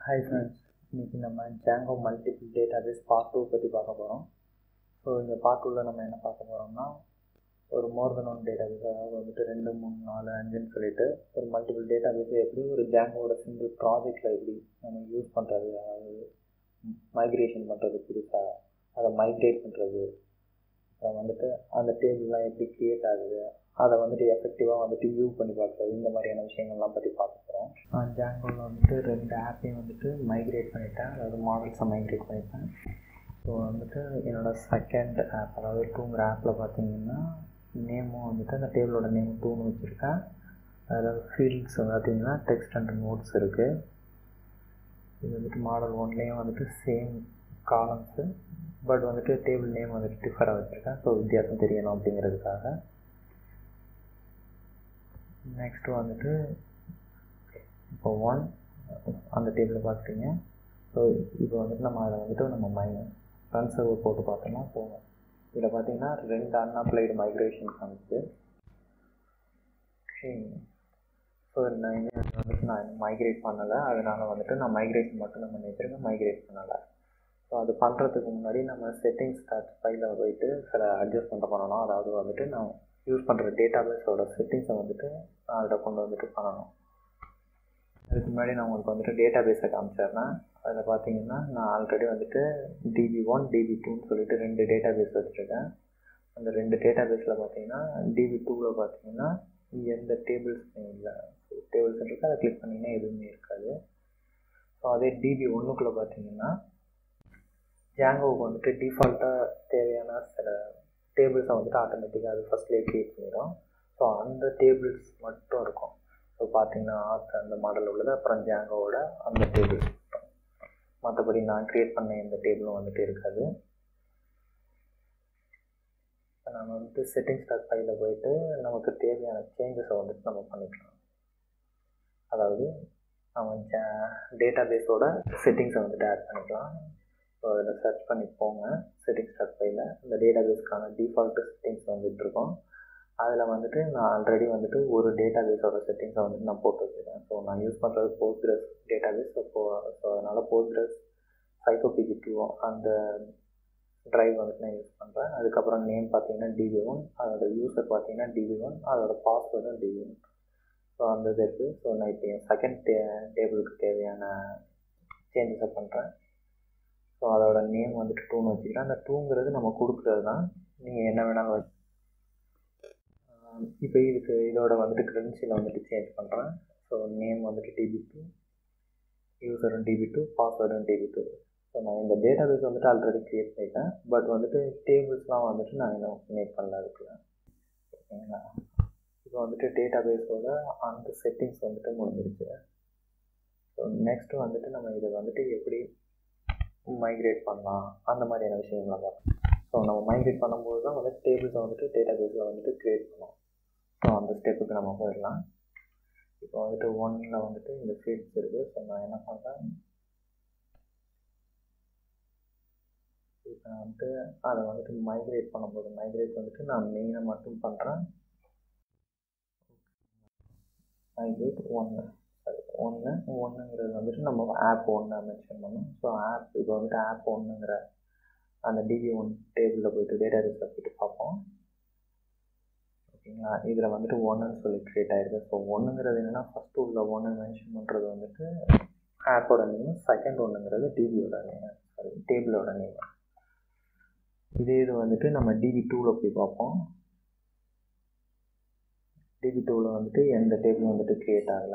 hi friends இன்றைக்கி நம்ம Django multiple database part two பற்றி பார்க்க போகிறோம் ஸோ இந்த பார்ட் டூவில் நம்ம என்ன பார்க்க போகிறோம்னா ஒரு மோர் தென் ஒன் டேட்டாபேஸ் அதாவது வந்துட்டு ரெண்டு மூணு நாலு அஞ்சுன்னு சொல்லிட்டு ஒரு மல்டிபிள் டேட்டாபேஸை எப்படி ஒரு ஜாங்கோட சிங்கிள் ப்ராஜெக்டில் எப்படி நம்ம யூஸ் பண்ணுறது அதாவது மைக்ரேஷன் பண்ணுறது புதுசாக அதை மைக்ரேட் பண்ணுறது அப்புறம் வந்துட்டு அந்த டேபிள்லாம் எப்படி க்ரியேட் ஆகுது அதை வந்துட்டு எஃபெக்டிவாக வந்துட்டு வியூ பண்ணி பார்க்குறது இந்த மாதிரியான விஷயங்கள்லாம் பற்றி பார்க்க போகிறோம் நான் ஜாங்கோவில் வந்துட்டு ரெண்டு ஆப்பையும் வந்துட்டு மைக்ரேட் பண்ணிட்டேன் அதாவது மாடல்ஸை மைக்ரேட் பண்ணிட்டேன் ஸோ வந்துட்டு என்னோடய செகண்ட் ஆப் அதாவது டூங்கிற ஆப்பில் பார்த்தீங்கன்னா நேமும் வந்துட்டு அந்த டேபிளோட நேம் டூன்னு வச்சுருக்கேன் அதாவது ஃபீல்ட்ஸ் பார்த்தீங்கன்னா டெக்ஸ்ட் அண்ட் நோட்ஸ் இருக்குது இது வந்துட்டு மாடல் ஒன்லேயும் வந்துட்டு சேம் காலம்ஸு பட் வந்துட்டு டேபிள் நேம் வந்துட்டு டிஃபராக வச்சுருக்கேன் ஸோ வித்தியாசம் தெரியணும் அப்படிங்கிறதுக்காக நெக்ஸ்ட்டு வந்துட்டு இப்போ ஒன் அந்த டேபிளில் பார்த்துட்டீங்க ஸோ இப்போ வந்துட்டு நம்ம அதில் வந்துட்டு நம்ம மை ரன் சர்வர் போட்டு பார்த்தோம்னா போகும் இதில் பார்த்தீங்கன்னா ரெண்டு அன்அப்ளைடு மைக்ரேஷன் காமிச்சு ஸோ நான் இன்னும் வந்துட்டு நான் மைக்ரேட் பண்ணலை அதனால் வந்துட்டு நான் மைக்ரேஷன் மட்டும் நம்ம வச்சுருக்கேன் மைக்ரேட் பண்ணலை ஸோ அது பண்ணுறதுக்கு முன்னாடி நம்ம செட்டிங்ஸ் ஸ்டார்ட் ஃபைலில் போயிட்டு சில அட்ஜஸ்ட்மெண்ட் பண்ணணும் அதாவது வந்துட்டு நான் யூஸ் பண்ணுற டேட்டாபேஸோட செட்டிங்ஸை வந்துட்டு நான் அதில் கொண்டு வந்துட்டு பண்ணணும் அதுக்கு முன்னாடி நான் உங்களுக்கு வந்துட்டு டேட்டா பேஸை காமிச்சிடுறேன் அதில் பார்த்தீங்கன்னா நான் ஆல்ரெடி வந்துட்டு டிபி ஒன் டிபி டூன்னு சொல்லிட்டு ரெண்டு டேட்டா பேஸ் வச்சுருக்கேன் அந்த ரெண்டு டேட்டா பேஸில் பார்த்தீங்கன்னா டிபி டூவில் பார்த்தீங்கன்னா எந்த டேபிள்ஸ் இல்லை டேபிள்ஸ் இருக்குது அதை கிளிக் பண்ணிங்கன்னா எதுவுமே இருக்காது ஸோ அதே டிபி ஒன்றுக்குள்ளே பார்த்தீங்கன்னா ஜாங்கோவுக்கு வந்துட்டு டிஃபால்ட்டாக தேவையான சில டேபிள்ஸை வந்துட்டு ஆட்டோமேட்டிக்காக அது ஃபஸ்ட்லேயே க்ரியேட் பண்ணிடும் ஸோ அந்த டேபிள்ஸ் மட்டும் இருக்கும் ஸோ பார்த்தீங்கன்னா ஆத் அந்த மாடல் உள்ளது அப்புறம் ஜாங்கோவோட அந்த டேபிள்ஸ் மட்டும் மற்றபடி நான் க்ரியேட் பண்ண எந்த டேபிளும் வந்துட்டு இருக்காது இப்போ நம்ம வந்துட்டு செட்டிங் ஸ்டார்ட் ஃபைலில் போயிட்டு நமக்கு தேவையான சேஞ்சஸை வந்துட்டு நம்ம பண்ணிக்கலாம் அதாவது நம்ம ஜா டேட்டா பேஸோட செட்டிங்ஸை வந்துட்டு ஆட் பண்ணிக்கலாம் ஸோ அதில் சர்ச் பண்ணி போங்க செட்டிங் ஸ்டார்ட் ஃபைலில் இந்த டேட்டா பேஸ்க்கான டிஃபால்ட்டு செட்டிங்ஸ் வந்துட்டு இருக்கும் அதில் வந்துட்டு நான் ஆல்ரெடி வந்துட்டு ஒரு டேட்டா பேஸோட செட்டிங்ஸை வந்துட்டு நான் போட்டு வச்சுருக்கேன் ஸோ நான் யூஸ் பண்ணுறது Postgres database so so அதனால் போஸ்ட்கிரஸ் சைக்கோபிகி டூ அந்த ட்ரைவ் வந்துட்டு நான் யூஸ் பண்ணுறேன் அதுக்கப்புறம் நேம் பார்த்தீங்கன்னா டிவி ஒன் அதோட யூசர் பார்த்தீங்கன்னா டிவி ஒன் அதோட பாஸ்வேர்டும் டிவி ஒன் ஸோ அந்த இது இருக்குது ஸோ நான் இப்போ என் செகண்ட் டே டேபிளுக்கு தேவையான சேஞ்சஸை பண்ணுறேன் ஸோ அதோட நேம் வந்துட்டு டூன்னு வச்சுக்கிறேன் அந்த டூங்கிறது நம்ம கொடுக்குறது தான் நீங்கள் என்ன வேணாலும் வச்சு இப்போ இதுக்கு இதோட வந்துட்டு க்ரெடென்ஷியலை வந்துட்டு சேஞ்ச் பண்ணுறேன் ஸோ நேம் வந்துட்டு டிபி டூ யூசரும் டிபி டூ பாஸ்வேர்டும் டிபி டூ ஸோ நான் இந்த டேட்டா பேஸ் வந்துட்டு ஆல்ரெடி க்ரியேட் பண்ணிட்டேன் பட் வந்துட்டு டேபிள்ஸ்லாம் வந்துட்டு நான் இன்னும் மேக் பண்ணல இருக்குல்ல ஓகேங்களா இப்போ வந்துட்டு டேட்டா பேஸோட அந்த செட்டிங்ஸ் வந்துட்டு முடிஞ்சிருச்சு ஸோ நெக்ஸ்ட்டு வந்துட்டு நம்ம இதை வந்துட்டு எப்படி மைக்ரேட் பண்ணலாம் அந்த மாதிரியான விஷயங்களை பார்க்கலாம் ஸோ நம்ம மைக்ரேட் பண்ணும்போது தான் வந்துட்டு டேபிள்ஸை வந்துட்டு டேட்டா பேஸில் வந்துட்டு க்ரியேட் பண்ணுவோம் ஸோ அந்த ஸ்டெப்புக்கு நம்ம போயிடலாம் இப்போ வந்துட்டு ஒன்னில் வந்துட்டு இந்த ஃபீல்ட்ஸ் இருக்குது ஸோ நான் என்ன பண்ணுறேன் இப்போ நான் வந்துட்டு அதை வந்துட்டு மைக்ரேட் பண்ணும்போது மைக்ரேட் வந்துட்டு நான் மெயினை மட்டும் பண்ணுறேன் மைக்ரேட் ஒன்று சாரி ஒன்று ஒன்றுங்கிறது வந்துட்டு நம்ம ஆப் ஒன்று மென்ஷன் பண்ணோம் ஸோ ஆப் இப்போ வந்துட்டு ஆப் ஒன்றுங்கிற அந்த டிவி ஒன் டேபிளில் போயிட்டு டேட்டா பேஸில் போயிட்டு பார்ப்போம் ஓகேங்களா இதில் வந்துட்டு ஒன்றுன்னு சொல்லி க்ரியேட் ஆகிருக்கு ஸோ ஒன்றுங்கிறது என்னென்னா ஃபஸ்ட்டு உள்ள ஒன்று மென்ஷன் பண்ணுறது வந்துட்டு ஆப்போட நேம் செகண்ட் ஒன்றுங்கிறது டிவியோட நேம் சாரி டேபிளோட நேம் இதே இது வந்துட்டு நம்ம டிவி டூவில் போய் பார்ப்போம் டிவி டூவில் வந்துட்டு எந்த டேபிளும் வந்துட்டு க்ரியேட் ஆகலை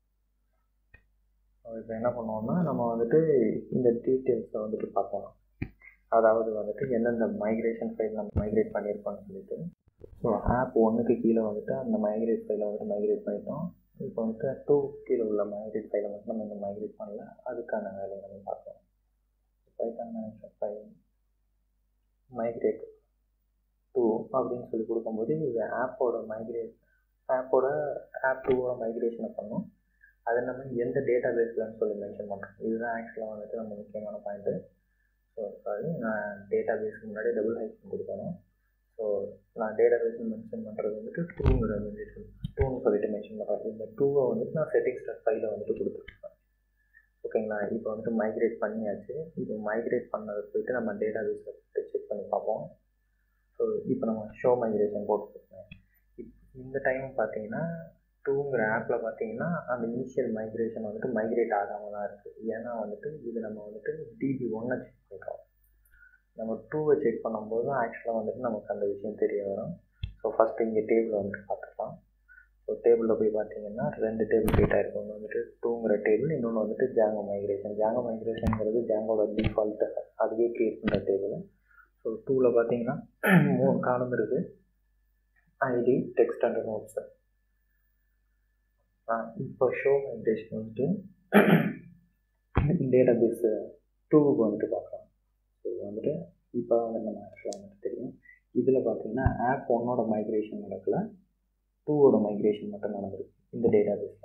இப்போ என்ன பண்ணுவோம்னா நம்ம வந்துட்டு இந்த டீட்டெயில்ஸை வந்துட்டு பார்க்கலாம் அதாவது வந்துட்டு எந்தெந்த மைக்ரேஷன் ஃபைல் நம்ம மைக்ரேட் பண்ணியிருக்கோம்னு சொல்லிட்டு ஸோ ஆப் ஒன்றுக்கு கீழே வந்துட்டு அந்த மைக்ரேட் ஃபைலை வந்துட்டு மைக்ரேட் பண்ணிட்டோம் இப்போ வந்துட்டு டூ கீழே உள்ள மைக்ரேட் ஃபைலை மட்டும் நம்ம இன்னும் மைக்ரேட் பண்ணல அதுக்கான வேலையை நம்ம பார்க்கலாம் Python manager file migrate two அப்படின்னு சொல்லி கொடுக்கும்போது இது ஆப்போட மைக்ரேட் ஆப்போட ஆப் டூவோட மைக்ரேஷனை பண்ணோம் அதை நம்ம எந்த டேட்டா பேஸ்லன்னு சொல்லி மென்ஷன் பண்ணுறோம் இதுதான் ஆக்சுவலாக வந்துட்டு நம்ம முக்கியமான பாயிண்ட்டு ஸோ சாரி நான் டேட்டா பேஸ்க்கு முன்னாடி டபுள் ஹைஃபன் கொடுக்கணும் ஸோ நான் டேட்டா பேஸ் மென்ஷன் பண்ணுறது வந்துட்டு டூங்கிற டூன்னு சொல்லிட்டு மென்ஷன் பண்ணுறேன் இந்த டூவை வந்துட்டு நான் செட்டிங் ஸ்டார்ட் ஃபைலில் வந்துட்டு கொடுத்துருக்கேன் ஓகேங்களா இப்போ வந்துட்டு மைக்ரேட் பண்ணியாச்சு இப்போ மைக்ரேட் பண்ணதை போயிட்டு நம்ம டேட்டா பேஸில் போய்ட்டு செக் பண்ணி பார்ப்போம் ஸோ இப்போ நம்ம ஷோ மைக்ரேஷன் போட்டுருக்கோம் இப் இந்த டைம் பார்த்தீங்கன்னா டூங்கிற ஆப்பில் பார்த்தீங்கன்னா அந்த இனிஷியல் மைக்ரேஷன் வந்துட்டு மைக்ரேட் ஆகாமல் தான் இருக்குது ஏன்னா வந்துட்டு இது நம்ம வந்துட்டு டிபி ஒன்னை செக் பண்ணுறோம் நம்ம டூவை செக் பண்ணும்போது ஆக்சுவலாக வந்துட்டு நமக்கு அந்த விஷயம் தெரிய வரும் ஸோ ஃபஸ்ட்டு இங்கே டேபிள் வந்துட்டு பார்த்துக்கலாம் ஸோ டேபிளில் போய் பார்த்தீங்கன்னா ரெண்டு டேபிள் கிரியேட் ஆகிருக்கு ஒன்று வந்துட்டு டூங்கிற டேபிள் இன்னொன்று வந்துட்டு ஜாங்கோ மைக்ரேஷன் ஜாங்கோ மைக்ரேஷனுங்கிறது ஜாங்கோட டிஃபால்ட்டு அதுவே கிரியேட் பண்ணுற டேபிள் ஸோ டூவில் பார்த்தீங்கன்னா மூணு காலம் இருக்குது ஐடி டெக்ஸ்ட் அண்ட் நோட்ஸு இப்போ ஷோ மைக்ரேஷன் வந்துட்டு டேட்டா பேஸு டூவுக்கு வந்துட்டு பார்க்கலாம் ஸோ வந்துட்டு இப்போ வந்து நம்ம ஆக்சுவலாக வந்துட்டு தெரியும் இதில் பார்த்தீங்கன்னா ஆப் ஒன்னோட மைக்ரேஷன் நடக்கல டூவோட மைக்ரேஷன் மட்டும் நடந்திருக்கு இந்த டேட்டா பேஸில்